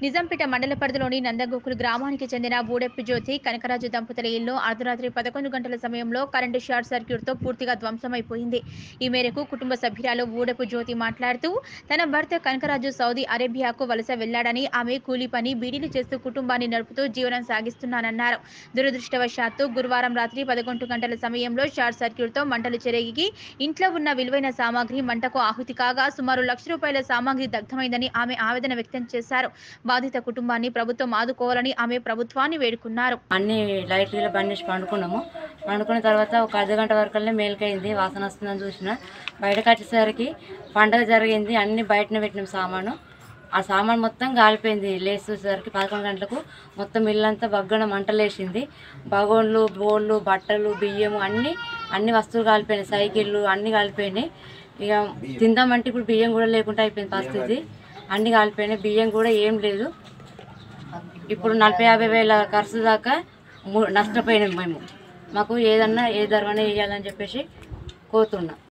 నిజాంపేట మండల పరిధిలోని నందగోకులు గ్రామానికి చెందిన బూడెప్పి జ్యోతి కనకరాజు దంపతుల ఇల్లు అర్ధరాత్రి పదకొండు గంటల సమయంలో కరెంటు షార్ట్ సర్క్యూట్తో పూర్తిగా ధ్వంసమైపోయింది ఈ మేరకు కుటుంబ సభ్యురాలు బూడెపు జ్యోతి మాట్లాడుతూ తన భర్త కనకరాజు సౌదీ అరేబియాకు వలస వెళ్లాడని ఆమె కూలీ పని బీడీలు చేస్తూ కుటుంబాన్ని నడుపుతూ జీవనం సాగిస్తున్నానన్నారు దురదృష్టవశాత్తు గురువారం రాత్రి పదకొండు గంటల సమయంలో షార్ట్ సర్క్యూట్తో మంటలు చెరిగి ఇంట్లో ఉన్న విలువైన సామాగ్రి మంటకు ఆహుతి కాగా సుమారు లక్ష రూపాయల సామాగ్రి దగ్ధమైందని ఆమె ఆవేదన వ్యక్తం చేశారు బాధిత కుటుంబాన్ని ప్రభుత్వం ఆదుకోవాలని ఆమె ప్రభుత్వాన్ని వేడుకున్నారు అన్ని లైట్ ఇలా బంద్ చేసి పండుకున్నాము పండుకున్న తర్వాత ఒక అర్ధ గంట వరకల్లా మేలుకైంది వాసన వస్తుందని చూసిన బయటకు వచ్చేసరికి పండగ జరిగింది అన్ని బయటనే పెట్టినాం సామాను ఆ సామాన్ మొత్తం కాలిపోయింది లేచేసరికి పదకొండు గంటలకు మొత్తం ఇల్లంతా బగ్గన మంటలేసింది బగోన్లు బోళ్ళు బట్టలు బియ్యము అన్ని అన్ని వస్తువులు కాలిపోయినాయి సైకిళ్ళు అన్ని కాలిపోయినాయి ఇక తిందామంటే ఇప్పుడు బియ్యం కూడా లేకుండా అయిపోయింది పరిస్థితి అన్ని కాలిపోయినాయి బియ్యం కూడా ఏం లేదు ఇప్పుడు నలభై యాభై వేల ఖర్చు దాకా ము- నష్టపోయినాం మేము మాకు ఏదన్నా ఏ ధరవనే వేయాలని చెప్పేసి కోరుతున్నాం